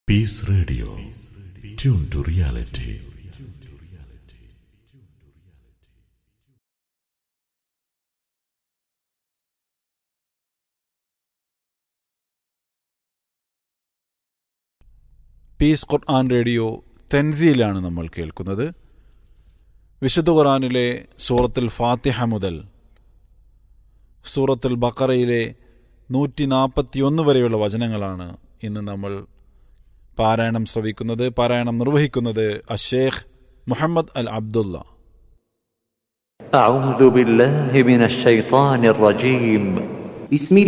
piece radio tune to reality peace Quran radio തെൻസിയിലാണ് നമ്മൾ കേൾക്കുന്നത് വിശുദ്ധ ഖുർആനിലെ സൂറത്തുൽ ഫാത്തിഹ മുതൽ സൂറത്തുൽ ബക്കറയിലെ നൂറ്റി നാൽപ്പത്തിയൊന്ന് വരെയുള്ള വചനങ്ങളാണ് ഇന്ന് നമ്മൾ പാരായണം ശ്രവിക്കുന്നത് പാരായണം നിർവഹിക്കുന്നത് അഷേഖ് മുഹമ്മദ് അൽ അബ്ദുള്ള أعوذ بالله من الشيطان الرجيم بسم